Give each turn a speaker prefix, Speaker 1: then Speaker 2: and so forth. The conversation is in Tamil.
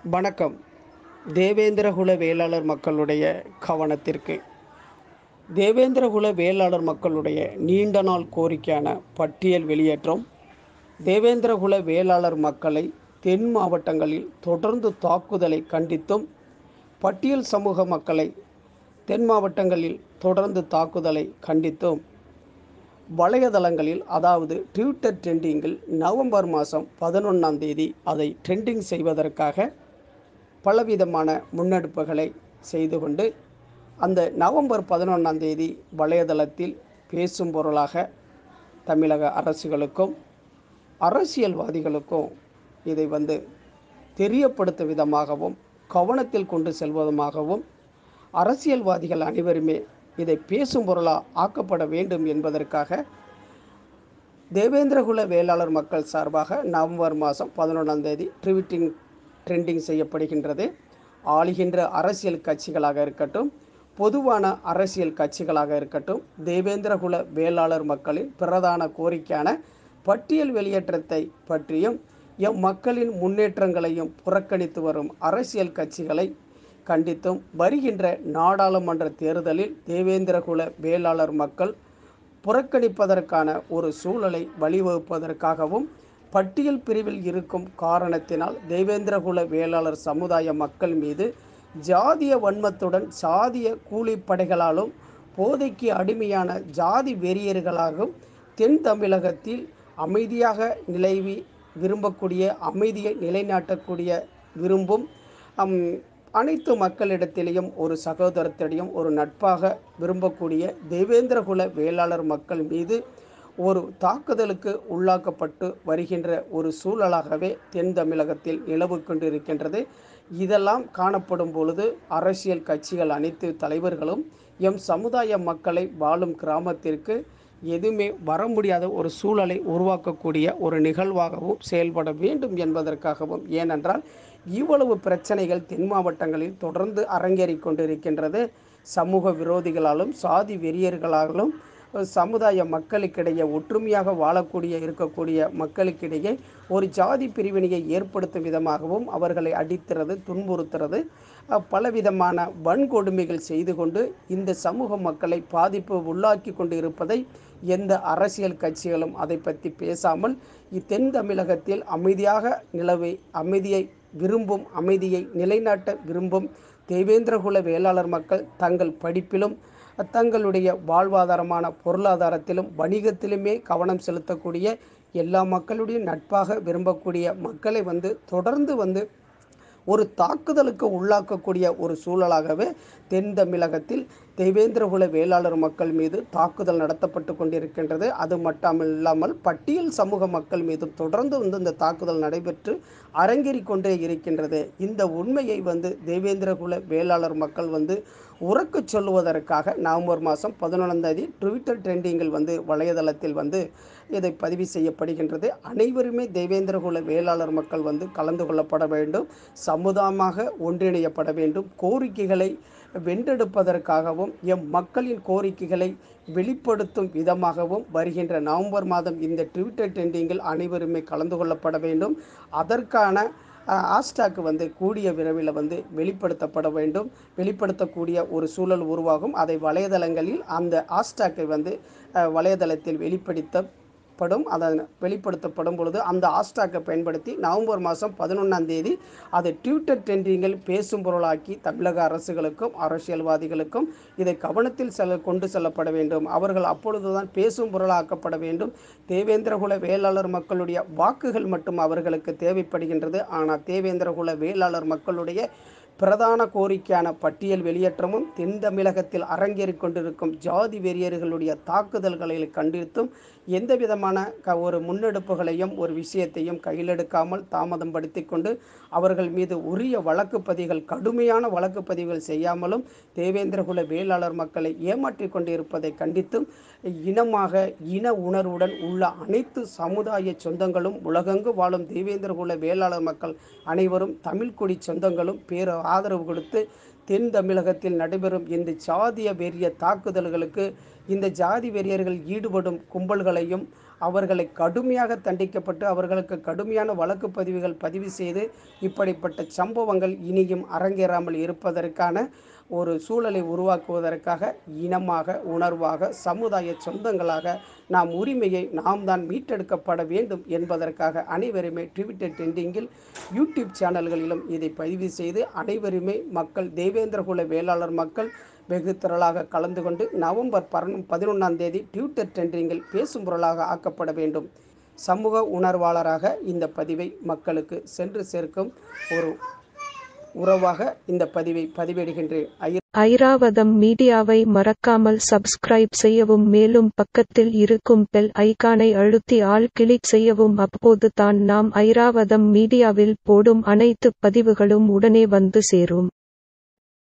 Speaker 1: வணக்கம் தேவேந்திரகுல வேளாளர் மக்களுடைய கவனத்திற்கு தேவேந்திரகுல வேளாளர் மக்களுடைய நீண்ட நாள் கோரிக்கையான பட்டியல் வெளியேற்றம் தேவேந்திரகுல வேளாளர் மக்களை தென் மாவட்டங்களில் தொடர்ந்து தாக்குதலை கண்டித்தும் பட்டியல் சமூக மக்களை தென் மாவட்டங்களில் தொடர்ந்து தாக்குதலை கண்டித்தும் வலைதளங்களில் அதாவது ட்விட்டர் ட்ரெண்டிங்கில் நவம்பர் மாதம் பதினொன்றாம் தேதி அதை ட்ரெண்டிங் செய்வதற்காக பலவிதமான முன்னெடுப்புகளை செய்து கொண்டு அந்த நவம்பர் பதினொன்றாம் தேதி வலைதளத்தில் பேசும் பொருளாக தமிழக அரசுகளுக்கும் அரசியல்வாதிகளுக்கும் இதை வந்து தெரியப்படுத்தும் விதமாகவும் கவனத்தில் கொண்டு செல்வதுமாகவும் அரசியல்வாதிகள் அனைவருமே இதை பேசும் பொருளாக ஆக்கப்பட வேண்டும் என்பதற்காக தேவேந்திரகுல வேளாளர் மக்கள் சார்பாக நவம்பர் மாதம் பதினொன்றாம் தேதி ட்விட்டிங் ட்ரெண்டிங் செய்யப்படுகின்றது ஆளுகின்ற அரசியல் கட்சிகளாக இருக்கட்டும் பொதுவான அரசியல் கட்சிகளாக இருக்கட்டும் தேவேந்திரகுல வேளாளர் மக்களின் பிரதான கோரிக்கையான பட்டியல் வெளியேற்றத்தை பற்றியும் எம் மக்களின் முன்னேற்றங்களையும் புறக்கணித்து வரும் அரசியல் கட்சிகளை கண்டித்தும் வருகின்ற நாடாளுமன்ற தேர்தலில் தேவேந்திரகுல வேளாளர் மக்கள் புறக்கணிப்பதற்கான ஒரு சூழலை வழிவகுப்பதற்காகவும் பட்டியல் பிரிவில் இருக்கும் காரணத்தினால் தேவேந்திரகுல வேளாளர் சமுதாய மக்கள் மீது ஜாதிய வன்மத்துடன் சாதிய கூலிப்படைகளாலும் போதைக்கு அடிமையான ஜாதி வெறியர்களாகவும் தென் தமிழகத்தில் அமைதியாக நிலவி விரும்பக்கூடிய அமைதியை நிலைநாட்டக்கூடிய விரும்பும் அனைத்து மக்களிடத்திலேயும் ஒரு சகோதரத்திடையும் ஒரு நட்பாக விரும்பக்கூடிய தேவேந்திரகுல வேளாளர் மக்கள் மீது ஒரு தாக்குதலுக்கு உள்ளாக்கப்பட்டு வருகின்ற ஒரு சூழலாகவே தென் தமிழகத்தில் நிலவு கொண்டிருக்கின்றது இதெல்லாம் காணப்படும் பொழுது அரசியல் கட்சிகள் அனைத்து தலைவர்களும் எம் சமுதாய மக்களை வாழும் கிராமத்திற்கு எதுவுமே வர முடியாத ஒரு சூழலை உருவாக்கக்கூடிய ஒரு நிகழ்வாகவும் செயல்பட வேண்டும் என்பதற்காகவும் ஏனென்றால் இவ்வளவு பிரச்சனைகள் தென் மாவட்டங்களில் தொடர்ந்து அரங்கேறிக் கொண்டிருக்கின்றது சமூக விரோதிகளாலும் சாதி வெறியர்களாலும் சமுதாய மக்களுக்கிடையே ஒற்றுமையாக வாழக்கூடிய இருக்கக்கூடிய மக்களுக்கிடையே ஒரு ஜாதி பிரிவினையை ஏற்படுத்தும் விதமாகவும் அவர்களை அடித்துறது துன்புறுத்துறது பலவிதமான வன்கொடுமைகள் செய்து கொண்டு இந்த சமூக மக்களை பாதிப்பு உள்ளாக்கி கொண்டு இருப்பதை எந்த அரசியல் கட்சிகளும் அதை பற்றி பேசாமல் தென் தமிழகத்தில் அமைதியாக நிலவை அமைதியை விரும்பும் அமைதியை நிலைநாட்ட விரும்பும் தேவேந்திரகுல வேளாளர் மக்கள் தங்கள் படிப்பிலும் தங்களுடைய வாழ்வாதாரமான பொருளாதாரத்திலும் வணிகத்திலுமே கவனம் செலுத்தக்கூடிய எல்லா மக்களுடைய நட்பாக விரும்பக்கூடிய மக்களை வந்து தொடர்ந்து வந்து ஒரு தாக்குதலுக்கு உள்ளாக்கக்கூடிய ஒரு சூழலாகவே தென் தமிழகத்தில் தேவேந்திரகுல வேளாளர் மக்கள் மீது தாக்குதல் நடத்தப்பட்டு கொண்டிருக்கின்றது அது மட்டும் இல்லாமல் பட்டியல் சமூக மக்கள் மீதும் தொடர்ந்து வந்து இந்த தாக்குதல் நடைபெற்று அரங்கேறி கொண்டே இருக்கின்றது இந்த உண்மையை வந்து தேவேந்திரகுல வேளாளர் மக்கள் வந்து உறக்க சொல்லுவதற்காக நவம்பர் மாதம் பதினொன்றாம் தேதி ட்விட்டர் ட்ரெண்டிங்கில் வந்து வலைதளத்தில் வந்து இதை பதிவு செய்யப்படுகின்றது அனைவருமே தேவேந்திரகுல வேளாளர் மக்கள் வந்து கலந்து கொள்ளப்பட வேண்டும் சமுதாயமாக ஒன்றிணையப்பட வேண்டும் கோரிக்கைகளை வென்றெடுப்பதற்காகவும் எம் மக்களின் கோரிக்கைகளை வெளிப்படுத்தும் விதமாகவும் வருகின்ற நவம்பர் மாதம் இந்த ட்விட்டர் ட்ரெண்டிங்கில் அனைவருமே கலந்து கொள்ளப்பட வேண்டும் அதற்கான ஹாஸ்டாக் வந்து கூடிய விரைவில் வந்து வெளிப்படுத்தப்பட வேண்டும் வெளிப்படுத்தக்கூடிய ஒரு சூழல் உருவாகும் அதை வலைதளங்களில் அந்த ஹாஸ்டாக்கை வந்து வலைதளத்தில் வெளிப்படுத்த படும் அதன் வெளிப்படுத்தப்படும் பொழுது அந்த ஹாஸ்டாக்கை பயன்படுத்தி நவம்பர் மாதம் பதினொன்றாம் தேதி அதை ட்விட்டர் ட்ரெண்டிங்கில் பேசும் பொருளாக்கி தமிழக அரசுகளுக்கும் அரசியல்வாதிகளுக்கும் இதை கவனத்தில் செல்ல கொண்டு செல்லப்பட வேண்டும் அவர்கள் அப்பொழுதுதான் பேசும் பொருளாக்கப்பட வேண்டும் தேவேந்திரகுல வேளாளர் மக்களுடைய வாக்குகள் மட்டும் அவர்களுக்கு தேவைப்படுகின்றது ஆனால் தேவேந்திரகுல வேளாளர் மக்களுடைய பிரதான கோரிக்கையான பட்டியல் வெளியேற்றமும் தென் தமிழகத்தில் அரங்கேறிக் கொண்டிருக்கும் ஜாதி வெறியர்களுடைய தாக்குதல்களை கண்டித்தும் எந்த விதமான க ஒரு முன்னெடுப்புகளையும் ஒரு விஷயத்தையும் கையிலெடுக்காமல் தாமதம் படுத்தி கொண்டு அவர்கள் மீது உரிய வழக்கு பதிவுகள் கடுமையான வழக்கு பதிவுகள் செய்யாமலும் தேவேந்திரகுல வேளாளர் மக்களை ஏமாற்றி கொண்டு இருப்பதை கண்டித்தும் இனமாக இன உணர்வுடன் உள்ள அனைத்து சமுதாய சொந்தங்களும் உலகெங்கு வாழும் தேவேந்திரகுல வேளாளர் மக்கள் அனைவரும் தமிழ்குடி சொந்தங்களும் பேர ஆதரவு கொடுத்து தென் தமிழகத்தில் நடைபெறும் இந்த சாதிய வெறிய தாக்குதல்களுக்கு இந்த ஜாதி வெறியர்கள் ஈடுபடும் கும்பல்களையும் அவர்களை கடுமையாக தண்டிக்கப்பட்டு அவர்களுக்கு கடுமையான வழக்கு பதிவுகள் பதிவு செய்து இப்படிப்பட்ட சம்பவங்கள் இனியும் அரங்கேறாமல் இருப்பதற்கான ஒரு சூழலை உருவாக்குவதற்காக இனமாக உணர்வாக சமுதாய சொந்தங்களாக நாம் உரிமையை நாம் தான் மீட்டெடுக்கப்பட வேண்டும் என்பதற்காக அனைவருமே ட்விட்டர் ட்ரெண்டிங்கில் யூடியூப் சேனல்களிலும் இதை பதிவு செய்து அனைவருமே மக்கள் தேவேந்திரகுல வேளாளர் மக்கள் வெகு திரளாக கலந்து கொண்டு நவம்பர் பரன் பதினொன்றாம் தேதி ட்விட்டர் ட்ரெண்டிங்கில் பேசும் பொருளாக ஆக்கப்பட வேண்டும் சமூக உணர்வாளராக இந்த பதிவை மக்களுக்கு சென்று சேர்க்கும் ஒரு உறவாக இந்த பதிவை பதிவிடுகின்றேன் ஐ
Speaker 2: ஐராவதம் மீடியாவை மறக்காமல் சப்ஸ்கிரைப் செய்யவும் மேலும் பக்கத்தில் இருக்கும் பெல் ஐகானை அழுத்தி ஆல் கிளிக் செய்யவும் அப்போது தான் நாம் ஐராவதம் மீடியாவில் போடும் அனைத்து பதிவுகளும் உடனே வந்து சேரும்